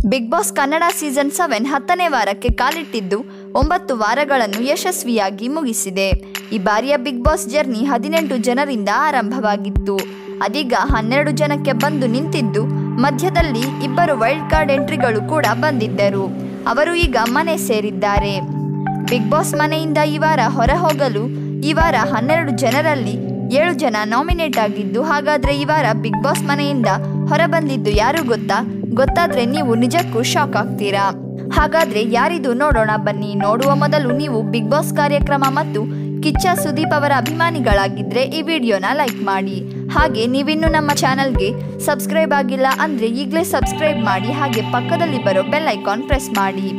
big boss Kannada season seven ಹತ್ತನೇ ವಾರಕ್ಕೆ ಕಾಲಿಟ್ಟಿದ್ದು ಒಂಬತ್ತು ವಾರಗಳನ್ನು ಯಶಸ್ವಿಯಾಗಿ ಮುಗಿಸಿದೆ ಈ ಬಾರಿಯ ಬಿಗ್ ಬಾಸ್ ಜರ್ನಿ ಹದಿನೆಂಟು ಜನರಿಂದ ಆರಂಭವಾಗಿತ್ತು ಅದೀಗ ಹನ್ನೆರಡು ಜನಕ್ಕೆ ಬಂದು ನಿಂತಿದ್ದು ಮಧ್ಯದಲ್ಲಿ ಇಬ್ಬರು ವೈಲ್ಡ್ ಕಾರ್ಡ್ ಎಂಟ್ರಿಗಳು ಕೂಡ ಬಂದಿದ್ದರು ಅವರು ಈಗ ಮನೆ ಸೇರಿದ್ದಾರೆ ಬಿಗ್ ಬಾಸ್ ಮನೆಯಿಂದ ಈ ವಾರ ಹೊರ ಹೋಗಲು ಈ ವಾರ ಹನ್ನೆರಡು ಜನರಲ್ಲಿ ಏಳು ಜನ ನಾಮಿನೇಟ್ ಆಗಿದ್ದು ಹಾಗಾದ್ರೆ ಈ ವಾರ ಬಿಗ್ ಬಾಸ್ ಮನೆಯಿಂದ ಹೊರ ಬಂದಿದ್ದು ಯಾರು ಗೊತ್ತಾ ಗೊತ್ತಾದ್ರೆ ನೀವು ನಿಜಕ್ಕೂ ಶಾಕ್ ಆಗ್ತೀರಾ ಹಾಗಾದ್ರೆ ಯಾರಿದು ನೋಡೋಣ ಬನ್ನಿ ನೋಡುವ ಮೊದಲು ನೀವು ಬಿಗ್ ಬಾಸ್ ಕಾರ್ಯಕ್ರಮ ಮತ್ತು ಕಿಚ್ಚ ಸುದೀಪ್ ಅವರ ಅಭಿಮಾನಿಗಳಾಗಿದ್ರೆ ಈ ವಿಡಿಯೋನ ಲೈಕ್ ಮಾಡಿ ಹಾಗೆ ನೀವಿನ್ನು ನಮ್ಮ ಚಾನಲ್ಗೆ ಸಬ್ಸ್ಕ್ರೈಬ್ ಆಗಿಲ್ಲ ಅಂದ್ರೆ ಈಗಲೇ ಸಬ್ಸ್ಕ್ರೈಬ್ ಮಾಡಿ ಹಾಗೆ ಪಕ್ಕದಲ್ಲಿ ಬರೋ ಬೆಲ್ ಐಕಾನ್ ಪ್ರೆಸ್ ಮಾಡಿ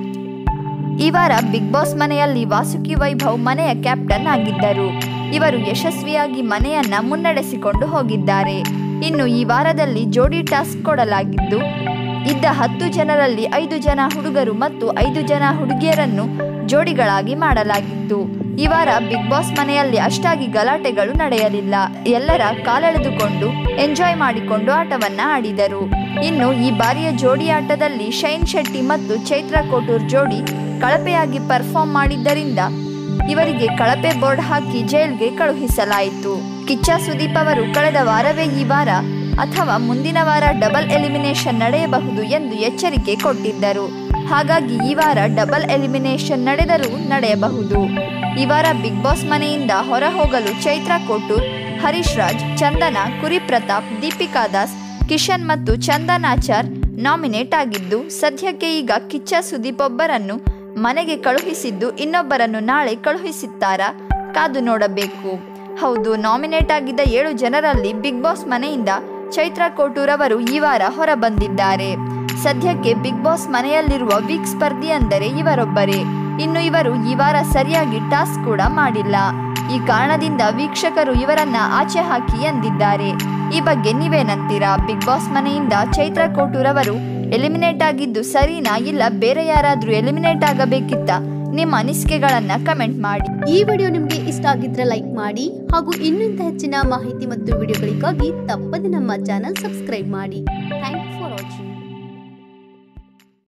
ಈ ವಾರ ಬಿಗ್ ಬಾಸ್ ಮನೆಯಲ್ಲಿ ವಾಸುಕಿ ವೈಭವ್ ಮನೆಯ ಕ್ಯಾಪ್ಟನ್ ಆಗಿದ್ದರು ಇವರು ಯಶಸ್ವಿಯಾಗಿ ಮನೆಯನ್ನ ಮುನ್ನಡೆಸಿಕೊಂಡು ಹೋಗಿದ್ದಾರೆ ಇನ್ನು ಈ ವಾರದಲ್ಲಿ ಜೋಡಿ ಟಾಸ್ಕ್ ಕೊಡಲಾಗಿದ್ದು ಇದ್ದ ಹತ್ತು ಜನರಲ್ಲಿ ಐದು ಜನ ಹುಡುಗರು ಮತ್ತು ಐದು ಜನ ಹುಡುಗಿಯರನ್ನು ಜೋಡಿಗಳಾಗಿ ಮಾಡಲಾಗಿತ್ತು ಈ ವಾರ ಬಿಗ್ ಬಾಸ್ ಮನೆಯಲ್ಲಿ ಅಷ್ಟಾಗಿ ಗಲಾಟೆಗಳು ನಡೆಯಲಿಲ್ಲ ಎಲ್ಲರ ಕಾಲೆಳೆದುಕೊಂಡು ಎಂಜಾಯ್ ಮಾಡಿಕೊಂಡು ಆಟವನ್ನ ಆಡಿದರು ಇನ್ನು ಈ ಬಾರಿಯ ಜೋಡಿ ಆಟದಲ್ಲಿ ಶೈನ್ ಶೆಟ್ಟಿ ಮತ್ತು ಚೈತ್ರ ಕೋಟೂರ್ ಜೋಡಿ ಕಳಪೆಯಾಗಿ ಪರ್ಫಾರ್ಮ್ ಮಾಡಿದ್ದರಿಂದ ಇವರಿಗೆ ಕಳಪೆ ಬೋರ್ಡ್ ಹಾಕಿ ಜೈಲ್ಗೆ ಕಳುಹಿಸಲಾಯಿತು ಕಿಚ್ಚ ಸುದೀಪ್ ಅವರು ಕಳೆದ ವಾರವೇ ಈ ವಾರ ಅಥವಾ ಮುಂದಿನ ವಾರ ಡಬಲ್ ಎಲಿಮಿನೇಷನ್ ನಡೆಯಬಹುದು ಎಂದು ಎಚ್ಚರಿಕೆ ಕೊಟ್ಟಿದ್ದರು ಹಾಗಾಗಿ ಈ ವಾರ ಡಬಲ್ ಎಲಿಮಿನೇಷನ್ ನಡೆದರೂ ನಡೆಯಬಹುದು ಈ ವಾರ ಬಿಗ್ ಬಾಸ್ ಮನೆಯಿಂದ ಹೊರ ಹೋಗಲು ಚೈತ್ರ ಕೋಟೂರ್ ಹರೀಶ್ ರಾಜ್ ಚಂದನ ಕುರಿ ಪ್ರತಾಪ್ ದೀಪಿಕಾ ದಾಸ್ ಕಿಶನ್ ಮತ್ತು ಚಂದನಾಚಾರ್ ನಾಮಿನೇಟ್ ಆಗಿದ್ದು ಸದ್ಯಕ್ಕೆ ಈಗ ಕಿಚ್ಚ ಸುದೀಪ್ ಒಬ್ಬರನ್ನು ಮನೆಗೆ ಕಳುಹಿಸಿದ್ದು ಇನ್ನೊಬ್ಬರನ್ನು ನಾಳೆ ಕಳುಹಿಸುತ್ತಾರಾ ಕಾದು ನೋಡಬೇಕು ಹೌದು ನಾಮಿನೇಟ್ ಆಗಿದ್ದ ಏಳು ಜನರಲ್ಲಿ ಬಿಗ್ ಬಾಸ್ ಮನೆಯಿಂದ ಚೈತ್ರ ಕೋಟೂರ್ ಅವರು ಈ ವಾರ ಹೊರ ಬಂದಿದ್ದಾರೆ ಸದ್ಯಕ್ಕೆ ಬಿಗ್ ಬಾಸ್ ಮನೆಯಲ್ಲಿರುವ ವೀಕ್ ಸ್ಪರ್ಧಿ ಅಂದರೆ ಇವರೊಬ್ಬರೇ ಇನ್ನು ಇವರು ಈ ವಾರ ಸರಿಯಾಗಿ ಟಾಸ್ಕ್ ಕೂಡ ಮಾಡಿಲ್ಲ ಈ ಕಾರಣದಿಂದ ವೀಕ್ಷಕರು ಇವರನ್ನ ಆಚೆ ಹಾಕಿ ಎಂದಿದ್ದಾರೆ ಈ ಬಗ್ಗೆ ನೀವೇನಂತೀರಾ ಬಿಗ್ ಬಾಸ್ ಮನೆಯಿಂದ ಚೈತ್ರ ಕೋಟೂರ್ ಅವರು ಎಲಿಮಿನೇಟ್ ಆಗಿದ್ದು ಸರಿನಾ ಇಲ್ಲ ಬೇರೆ ಯಾರಾದ್ರೂ ಎಲಿಮಿನೇಟ್ ಆಗಬೇಕಿತ್ತ ನಿಮ್ಮ ಅನಿಸಿಕೆಗಳನ್ನ ಕಮೆಂಟ್ ಮಾಡಿ ಈ ವಿಡಿಯೋ ನಿಮಗೆ ಇಷ್ಟ ಆಗಿದ್ರೆ ಲೈಕ್ ಮಾಡಿ ಹಾಗೂ ಇನ್ನೂ ಹೆಚ್ಚಿನ ಮಾಹಿತಿ ಮತ್ತು ವಿಡಿಯೋಗಳಿಗಾಗಿ ತಪ್ಪದೆ ನಮ್ಮ ಚಾನಲ್ ಸಬ್ಸ್ಕ್ರೈಬ್ ಮಾಡಿ ಥ್ಯಾಂಕ್ ಯು ಫಾರ್ ವಾಚಿಂಗ್